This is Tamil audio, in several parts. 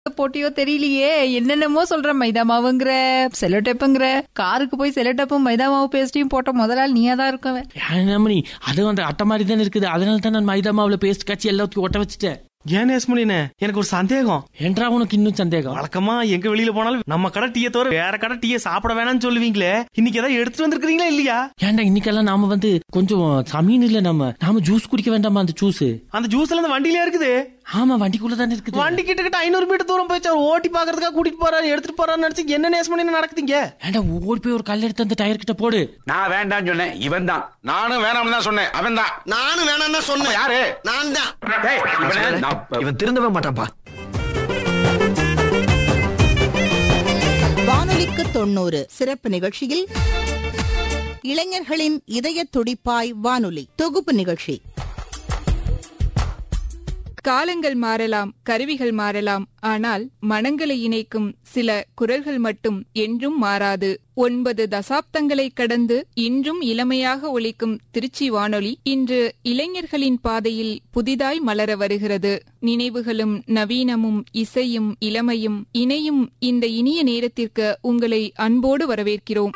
போட்டியோ தெரியலையே என்னென்னமோ சொல்ற மைதா மாவுங்கிற செலோடேப்புங்கிற காருக்கு போய் செலோடேப்பும் மைதா மாவு பேஸ்டையும் போட்ட முதலாள் நீயா தான் இருக்கவன் ஏன் அது அந்த அட்டை மாதிரி தானே இருக்குது அதனால தான் நான் மைதா மாவுல பேஸ்ட் காய்ச்சி எல்லாத்தையும் ஒட்ட வச்சுட்டேன் ஏன் நேஸ்மணினே எனக்கு ஒரு சந்தேகம் என்றா உனக்கு இன்னும் சந்தேகம் வழக்கமா எங்க வெளியில போனாலும் நம்ம கடை டீயை தவிர வேற கடை டீயை சாப்பிட வேணாம்னு சொல்லுவீங்களே இன்னைக்கு ஏதாவது எடுத்துட்டு வந்திருக்கீங்களா இல்லையா ஏன்டா இன்னைக்கெல்லாம் நாம வந்து கொஞ்சம் சமீன் இல்ல நம்ம நாம ஜூஸ் குடிக்க வேண்டாமா அந்த ஜூஸ் அந்த ஜூஸ் எல்லாம் அந்த வண்டியில இருக்குது ஆமா வண்டிக்குள்ள தானே இருக்குது வண்டி கிட்ட கிட்ட ஐநூறு மீட்டர் தூரம் போயிச்சு அவர் ஓட்டி பாக்குறதுக்காக கூட்டிட்டு போறாரு எடுத்துட்டு போறாரு நினைச்சு என்ன நேஸ்மணி நடக்குதுங்க ஏன்டா ஓடி போய் ஒரு கல் எடுத்து அந்த டயர் கிட்ட போடு நான் வேண்டாம்னு சொன்னேன் இவன் தான் நானும் வேணாம்னு தான் சொன்னேன் அவன் தான் நானும் வேணாம் சொன்னேன் யாரு நான் தான் டேய், இவனை நான் இவன் திருந்தவே மாட்டான்பா வானொலிக்கு தொண்ணூறு சிறப்பு நிகழ்ச்சியில் இளைஞர்களின் இதய துடிப்பாய் வானொலி தொகுப்பு நிகழ்ச்சி காலங்கள் மாறலாம் கருவிகள் மாறலாம் ஆனால் மனங்களை இணைக்கும் சில குரல்கள் மட்டும் என்றும் மாறாது ஒன்பது தசாப்தங்களை கடந்து இன்றும் இளமையாக ஒலிக்கும் திருச்சி வானொலி இன்று இளைஞர்களின் பாதையில் புதிதாய் மலர வருகிறது நினைவுகளும் நவீனமும் இசையும் இளமையும் இணையும் இந்த இனிய நேரத்திற்கு உங்களை அன்போடு வரவேற்கிறோம்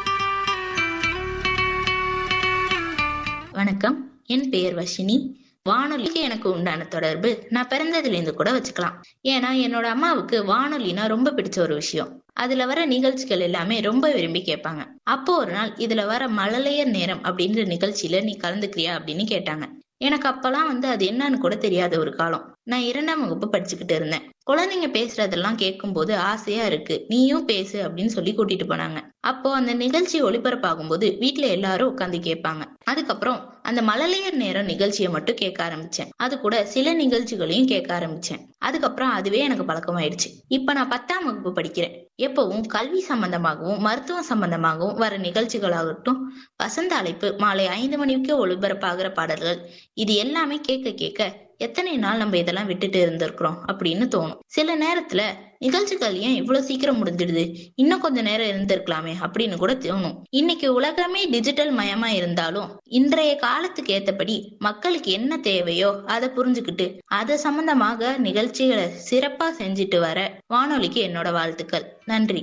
வணக்கம் என் பெயர் வஷினி வானொலிக்கு எனக்கு உண்டான தொடர்பு நான் பிறந்ததுலேருந்து கூட வச்சுக்கலாம் ஏன்னா என்னோட அம்மாவுக்கு வானொலினா ரொம்ப பிடிச்ச ஒரு விஷயம் அதுல வர நிகழ்ச்சிகள் எல்லாமே ரொம்ப விரும்பி கேட்பாங்க அப்போ ஒரு நாள் இதுல வர மழலையர் நேரம் அப்படின்ற நிகழ்ச்சியில நீ கலந்துக்கிறியா அப்படின்னு கேட்டாங்க எனக்கு அப்பெல்லாம் வந்து அது என்னன்னு கூட தெரியாத ஒரு காலம் நான் இரண்டாம் வகுப்பு படிச்சுக்கிட்டு இருந்தேன் குழந்தைங்க பேசுறதெல்லாம் கேட்கும்போது ஆசையா இருக்கு நீயும் பேசு அப்படின்னு சொல்லி கூட்டிட்டு போனாங்க அப்போ அந்த நிகழ்ச்சி ஒளிபரப்பாகும் போது வீட்டுல எல்லாரும் உட்காந்து கேட்பாங்க அதுக்கப்புறம் அந்த மழலையர் நேரம் நிகழ்ச்சியை மட்டும் கேட்க ஆரம்பிச்சேன் அது கூட சில நிகழ்ச்சிகளையும் கேட்க ஆரம்பிச்சேன் அதுக்கப்புறம் அதுவே எனக்கு பழக்கமாயிடுச்சு இப்ப நான் பத்தாம் வகுப்பு படிக்கிறேன் எப்பவும் கல்வி சம்பந்தமாகவும் மருத்துவம் சம்பந்தமாகவும் வர நிகழ்ச்சிகளாகட்டும் வசந்த அழைப்பு மாலை ஐந்து மணிக்கு ஒளிபரப்பாகிற பாடல்கள் இது எல்லாமே கேட்க கேட்க எத்தனை நாள் நம்ம இதெல்லாம் விட்டுட்டு இருந்திருக்கிறோம் அப்படின்னு தோணும் சில நேரத்துல நிகழ்ச்சிகள் ஏன் இவ்வளவு சீக்கிரம் முடிஞ்சிடுது இன்னும் கொஞ்ச நேரம் இருந்திருக்கலாமே அப்படின்னு கூட தோணும் இன்னைக்கு உலகமே டிஜிட்டல் மயமா இருந்தாலும் இன்றைய காலத்துக்கு ஏத்தபடி மக்களுக்கு என்ன தேவையோ அதை புரிஞ்சுக்கிட்டு அது சம்பந்தமாக நிகழ்ச்சிகளை சிறப்பா செஞ்சுட்டு வர வானொலிக்கு என்னோட வாழ்த்துக்கள் நன்றி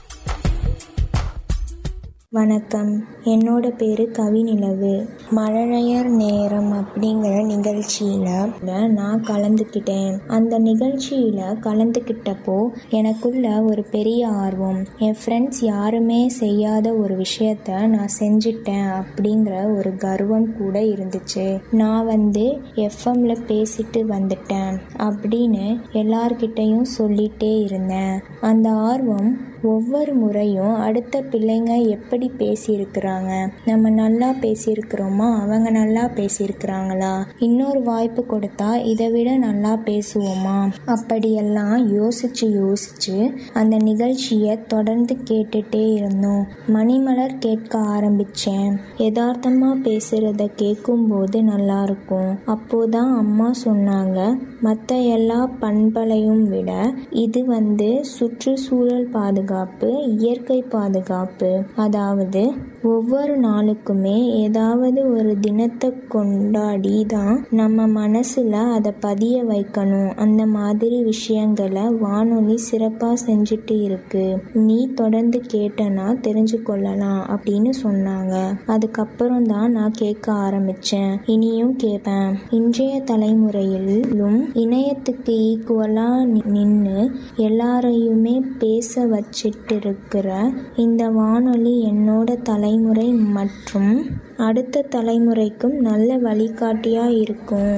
வணக்கம் என்னோட பேரு கவிநிலவு மழலையர் நேரம் அப்படிங்கிற நிகழ்ச்சியில நான் கலந்துக்கிட்டேன் அந்த நிகழ்ச்சியில கலந்துக்கிட்டப்போ எனக்குள்ள ஒரு பெரிய ஆர்வம் என் ஃப்ரெண்ட்ஸ் யாருமே செய்யாத ஒரு விஷயத்த நான் செஞ்சிட்டேன் அப்படிங்கிற ஒரு கர்வம் கூட இருந்துச்சு நான் வந்து எஃப்எம்ல பேசிட்டு வந்துட்டேன் அப்படின்னு எல்லார்கிட்டையும் சொல்லிட்டே இருந்தேன் அந்த ஆர்வம் ஒவ்வொரு முறையும் அடுத்த பிள்ளைங்க எப்படி பேசியிருக்கிறாங்க நம்ம நல்லா பேசியிருக்கிறோமா அவங்க நல்லா பேசியிருக்கிறாங்களா இன்னொரு வாய்ப்பு கொடுத்தா இதை விட நல்லா பேசுவோமா அப்படியெல்லாம் யோசிச்சு யோசிச்சு அந்த நிகழ்ச்சியை தொடர்ந்து கேட்டுட்டே இருந்தோம் மணிமலர் கேட்க ஆரம்பிச்சேன் யதார்த்தமா பேசுறத கேட்கும்போது நல்லா இருக்கும் அப்போதான் அம்மா சொன்னாங்க மற்ற எல்லா பண்பலையும் விட இது வந்து சுற்றுச்சூழல் பாதுகாப்பு பாதுகாப்பு இயற்கை பாதுகாப்பு அதாவது ஒவ்வொரு நாளுக்குமே ஏதாவது ஒரு தினத்தை கொண்டாடி தான் நம்ம மனசுல அதை பதிய வைக்கணும் அந்த மாதிரி விஷயங்களை வானொலி சிறப்பா செஞ்சுட்டு இருக்கு நீ தொடர்ந்து கேட்டனா தெரிஞ்சு கொள்ளலாம் அப்படின்னு சொன்னாங்க அதுக்கப்புறம் தான் நான் கேட்க ஆரம்பிச்சேன் இனியும் கேட்பேன் இன்றைய தலைமுறையிலும் இணையத்துக்கு ஈக்குவலா நின்று எல்லாரையுமே பேச வச்சு வச்சிட்டு இருக்கிற இந்த வானொலி என்னோட தலைமுறை மற்றும் அடுத்த தலைமுறைக்கும் நல்ல வழிகாட்டியா இருக்கும்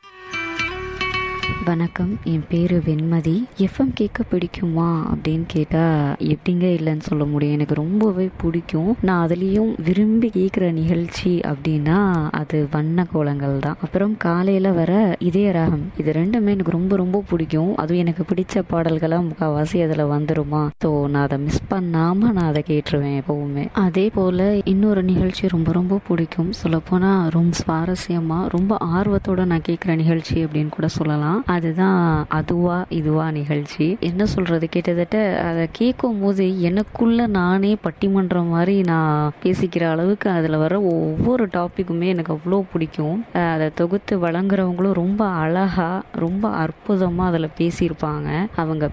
வணக்கம் என் பேர் வெண்மதி எஃப்எம் கேட்க பிடிக்குமா அப்படின்னு கேட்டால் எப்படிங்க இல்லைன்னு சொல்ல முடியும் எனக்கு ரொம்பவே பிடிக்கும் நான் அதுலேயும் விரும்பி கேட்குற நிகழ்ச்சி அப்படின்னா அது வண்ண கோலங்கள் தான் அப்புறம் காலையில் வர இதய ராகம் இது ரெண்டுமே எனக்கு ரொம்ப ரொம்ப பிடிக்கும் அதுவும் எனக்கு பிடிச்ச பாடல்களாக முக்கால்வாசி அதில் வந்துருமா ஸோ நான் அதை மிஸ் பண்ணாமல் நான் அதை கேட்டுருவேன் எப்போவுமே அதே போல் இன்னொரு நிகழ்ச்சி ரொம்ப ரொம்ப பிடிக்கும் சொல்லப்போனால் ரொம்ப சுவாரஸ்யமாக ரொம்ப ஆர்வத்தோடு நான் கேட்குற நிகழ்ச்சி அப்படின்னு கூட சொல்லலாம் அதுதான் அதுவா இதுவா நிகழ்ச்சி என்ன சொல்றது கிட்டத்தட்ட அதை கேட்கும் போது எனக்குள்ள நானே பட்டிமன்றம் மாதிரி நான் பேசிக்கிற அளவுக்கு அதில் வர ஒவ்வொரு டாப்பிக்குமே எனக்கு அவ்வளோ பிடிக்கும் அதை தொகுத்து வழங்குறவங்களும் ரொம்ப அழகா ரொம்ப அற்புதமாக அதில் பேசியிருப்பாங்க அவங்க